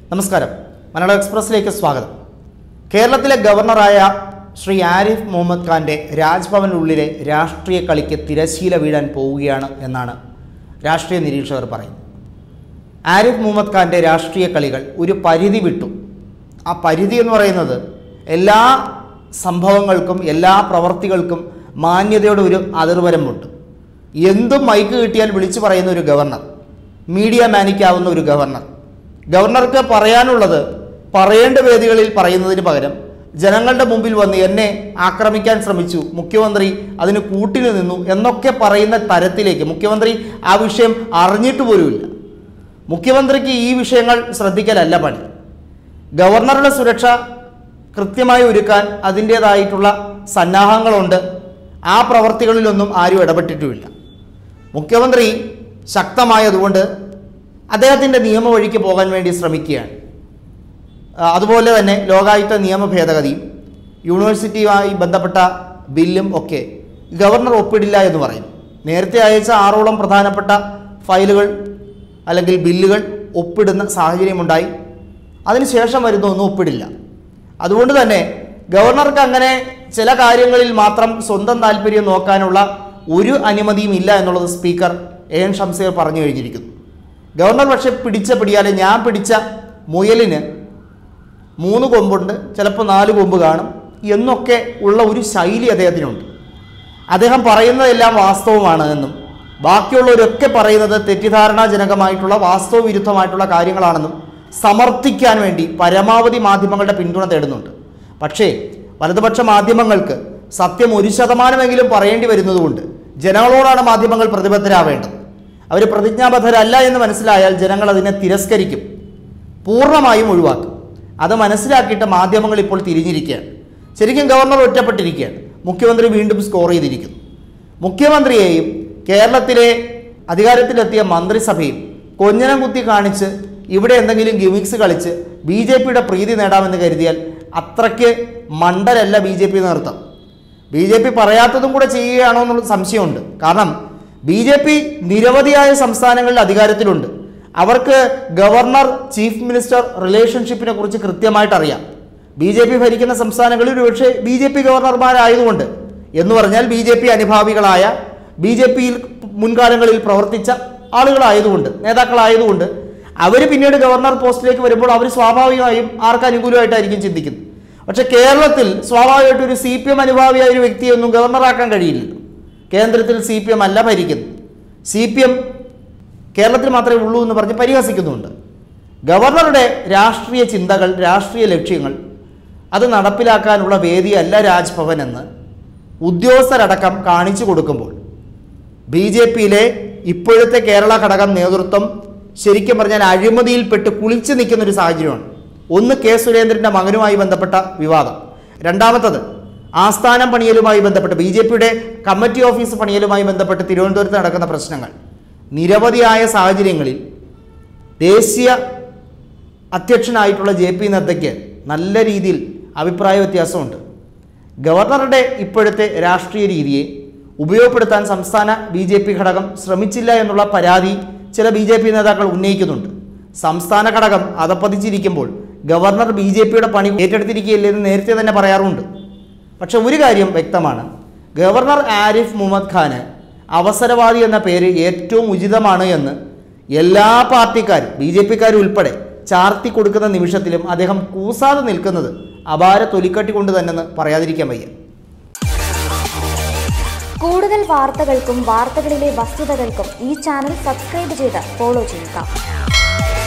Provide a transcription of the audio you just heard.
നമസ്കാരം മലയാളം എക്സ്പ്രസിലേക്ക് സ്വാഗതം കേരളത്തിലെ ഗവർണറായ ശ്രീ ആരിഫ് മുഹമ്മദ് ഖാൻ്റെ രാജ്ഭവനുള്ളിലെ രാഷ്ട്രീയ കളിക്ക് തിരശീല വീഴാൻ പോവുകയാണ് എന്നാണ് രാഷ്ട്രീയ നിരീക്ഷകർ പറയുന്നത് ആരിഫ് മുഹമ്മദ് ഖാൻ്റെ രാഷ്ട്രീയ കളികൾ ഒരു പരിധി വിട്ടു ആ പരിധി എന്ന് പറയുന്നത് എല്ലാ സംഭവങ്ങൾക്കും എല്ലാ പ്രവർത്തികൾക്കും മാന്യതയുടെ ഒരു അതിർവരമ്പുണ്ട് എന്തും മൈക്ക് കിട്ടിയാൽ വിളിച്ചു പറയുന്ന ഒരു ഗവർണർ മീഡിയ മാനിക്കാവുന്ന ഒരു ഗവർണർ ഗവർണർക്ക് പറയാനുള്ളത് പറയേണ്ട വേദികളിൽ പറയുന്നതിന് പകരം ജനങ്ങളുടെ മുമ്പിൽ വന്ന് എന്നെ ആക്രമിക്കാൻ ശ്രമിച്ചു മുഖ്യമന്ത്രി അതിന് കൂട്ടിന് നിന്നു എന്നൊക്കെ പറയുന്ന തരത്തിലേക്ക് മുഖ്യമന്ത്രി ആ വിഷയം അറിഞ്ഞിട്ട് പോലുമില്ല മുഖ്യമന്ത്രിക്ക് ഈ വിഷയങ്ങൾ ശ്രദ്ധിക്കലല്ല പണി ഗവർണറുടെ സുരക്ഷ കൃത്യമായി ഒരുക്കാൻ അതിൻ്റേതായിട്ടുള്ള സന്നാഹങ്ങളുണ്ട് ആ പ്രവർത്തികളിലൊന്നും ആരും ഇടപെട്ടിട്ടുമില്ല മുഖ്യമന്ത്രി ശക്തമായതുകൊണ്ട് അദ്ദേഹത്തിൻ്റെ നിയമവഴിക്ക് പോകാൻ വേണ്ടി ശ്രമിക്കുകയാണ് ആ, അതുപോലെ തന്നെ ലോകായുക്ത നിയമ ഭേദഗതിയും യൂണിവേഴ്സിറ്റിയുമായി ബന്ധപ്പെട്ട ബില്ലും ഒക്കെ ഗവർണർ ഒപ്പിടില്ല എന്ന് പറയും നേരത്തെ അയച്ച ആറോളം പ്രധാനപ്പെട്ട ഫയലുകൾ അല്ലെങ്കിൽ ബില്ലുകൾ ഒപ്പിടുന്ന സാഹചര്യമുണ്ടായി അതിനുശേഷം വരുന്ന ഒന്നും ഒപ്പിടില്ല അതുകൊണ്ട് തന്നെ ഗവർണർക്ക് അങ്ങനെ ചില കാര്യങ്ങളിൽ മാത്രം സ്വന്തം താല്പര്യം നോക്കാനുള്ള ഒരു അനുമതിയും ഇല്ല എന്നുള്ളത് സ്പീക്കർ എ എൻ ഷംസീർ പറഞ്ഞു കഴിഞ്ഞിരിക്കുന്നു ഗവർണർ പക്ഷേ പിടിച്ച പിടിയാലെ ഞാൻ പിടിച്ച മുയലിന് മൂന്ന് കൊമ്പുണ്ട് ചിലപ്പോൾ നാല് കൊമ്പ് കാണും എന്നൊക്കെ ഉള്ള ഒരു ശൈലി അദ്ദേഹത്തിനുണ്ട് അദ്ദേഹം പറയുന്നതെല്ലാം വാസ്തവമാണ് എന്നും ബാക്കിയുള്ളവരൊക്കെ പറയുന്നത് തെറ്റിദ്ധാരണാജനകമായിട്ടുള്ള വാസ്തവ വിരുദ്ധമായിട്ടുള്ള കാര്യങ്ങളാണെന്നും സമർത്ഥിക്കാൻ വേണ്ടി പരമാവധി മാധ്യമങ്ങളുടെ പിന്തുണ തേടുന്നുണ്ട് പക്ഷേ വലതുപക്ഷ മാധ്യമങ്ങൾക്ക് സത്യം ഒരു ശതമാനമെങ്കിലും പറയേണ്ടി വരുന്നതുകൊണ്ട് ജനങ്ങളോടാണ് മാധ്യമങ്ങൾ പ്രതിബദ്ധരാവേണ്ടത് അവർ പ്രതിജ്ഞാബദ്ധരല്ല എന്ന് മനസ്സിലായാൽ ജനങ്ങൾ അതിനെ തിരസ്കരിക്കും പൂർണ്ണമായും ഒഴിവാക്കും അത് മനസ്സിലാക്കിയിട്ട് മാധ്യമങ്ങൾ ഇപ്പോൾ തിരിഞ്ഞിരിക്കുകയാണ് ശരിക്കും ഗവർണർ ഒറ്റപ്പെട്ടിരിക്കുകയാണ് മുഖ്യമന്ത്രി വീണ്ടും സ്കോർ ചെയ്തിരിക്കുന്നു മുഖ്യമന്ത്രിയെയും കേരളത്തിലെ അധികാരത്തിലെത്തിയ മന്ത്രിസഭയും കൊഞ്ഞനം കുത്തി കാണിച്ച് ഇവിടെ എന്തെങ്കിലും ഗിമിക്സ് കളിച്ച് ബി ജെ പിയുടെ പ്രീതി നേടാമെന്ന് കരുതിയാൽ അത്രയ്ക്ക് മണ്ടലല്ല ബി ജെ പി നേതൃത്വം ബി ജെ പി പറയാത്തതും കൂടെ ചെയ്യുകയാണോ എന്നുള്ള സംശയമുണ്ട് കാരണം ബി ജെ പി നിരവധിയായ സംസ്ഥാനങ്ങളിൽ അധികാരത്തിലുണ്ട് അവർക്ക് ഗവർണർ ചീഫ് മിനിസ്റ്റർ റിലേഷൻഷിപ്പിനെ കുറിച്ച് കൃത്യമായിട്ട് അറിയാം ബി ജെ പി ഭരിക്കുന്ന സംസ്ഥാനങ്ങളിൽ ഒരുപക്ഷെ ബി ജെ പി ഗവർണർമാരായതുകൊണ്ട് എന്ന് പറഞ്ഞാൽ ബി ജെ പി അനുഭാവികളായ ബി ജെ പിയിൽ മുൻകാലങ്ങളിൽ പ്രവർത്തിച്ച ആളുകളായതുകൊണ്ട് നേതാക്കളായതുകൊണ്ട് അവർ പിന്നീട് ഗവർണർ പോസ്റ്റിലേക്ക് വരുമ്പോൾ അവർ സ്വാഭാവികമായും ആർക്ക് അനുകൂലമായിട്ടായിരിക്കും ചിന്തിക്കുന്നത് പക്ഷേ കേരളത്തിൽ സ്വാഭാവികമായിട്ട് ഒരു സി പി എം അനുഭാവിയായ ഒരു വ്യക്തിയൊന്നും ഗവർണറാക്കാൻ കഴിയില്ലല്ലോ കേന്ദ്രത്തിൽ സി പി എം അല്ല ഭരിക്കുന്നത് സി പി എം കേരളത്തിൽ മാത്രമേ ഉള്ളൂ എന്ന് പറഞ്ഞ് പരിഹസിക്കുന്നുണ്ട് ഗവർണറുടെ രാഷ്ട്രീയ ചിന്തകൾ രാഷ്ട്രീയ ലക്ഷ്യങ്ങൾ അത് നടപ്പിലാക്കാനുള്ള വേദിയല്ല രാജ്ഭവൻ എന്ന് ഉദ്യോഗസ്ഥരടക്കം കാണിച്ചു കൊടുക്കുമ്പോൾ ബി ജെ പിയിലെ ഇപ്പോഴത്തെ കേരള ഘടകം നേതൃത്വം ശരിക്കും പറഞ്ഞാൽ അഴിമതിയിൽപ്പെട്ട് കുളിച്ചു നിൽക്കുന്ന ഒരു സാഹചര്യമാണ് ഒന്ന് കെ സുരേന്ദ്രൻ്റെ മകനുമായി ബന്ധപ്പെട്ട വിവാദം രണ്ടാമത്തത് ആസ്ഥാനം പണിയലുമായി ബന്ധപ്പെട്ട് ബി ജെ പിയുടെ കമ്മിറ്റി ഓഫീസ് പണിയലുമായി ബന്ധപ്പെട്ട് തിരുവനന്തപുരത്ത് നടക്കുന്ന പ്രശ്നങ്ങൾ നിരവധിയായ സാഹചര്യങ്ങളിൽ ദേശീയ അധ്യക്ഷനായിട്ടുള്ള ജെ പി നദ്ദയ്ക്ക് നല്ല രീതിയിൽ അഭിപ്രായ വ്യത്യാസമുണ്ട് ഗവർണറുടെ ഇപ്പോഴത്തെ രാഷ്ട്രീയ രീതിയെ ഉപയോഗപ്പെടുത്താൻ സംസ്ഥാന ബി ജെ പി ഘടകം ശ്രമിച്ചില്ല എന്നുള്ള പരാതി ചില ബി ജെ പി നേതാക്കൾ ഉന്നയിക്കുന്നുണ്ട് സംസ്ഥാന ഘടകം അതപ്പതിച്ചിരിക്കുമ്പോൾ ഗവർണർ ബി ജെ പിയുടെ പണി ഏറ്റെടുത്തിരിക്കുകയില്ല എന്ന് നേരത്തെ തന്നെ പറയാറുണ്ട് പക്ഷെ ഒരു കാര്യം വ്യക്തമാണ് ഗവർണർ ആരിഫ് മുഹമ്മദ് ഖാന് അവസരവാദി എന്ന പേര് ഏറ്റവും ഉചിതമാണ് എന്ന് എല്ലാ പാർട്ടിക്കാരും ബി ജെ പിക്കാരും ഉൾപ്പെടെ ചാർത്തി കൊടുക്കുന്ന നിമിഷത്തിലും അദ്ദേഹം കൂസാതെ നിൽക്കുന്നത് അപാര തൊലിക്കട്ടി കൊണ്ട് തന്നെ പറയാതിരിക്കാൻ വയ്യ കൂടുതൽ വാർത്തകൾക്കും വാർത്തകളിലെ വസ്തുതകൾക്കും ഈ ചാനൽ സബ്സ്ക്രൈബ് ചെയ്ത് ഫോളോ ചെയ്യുക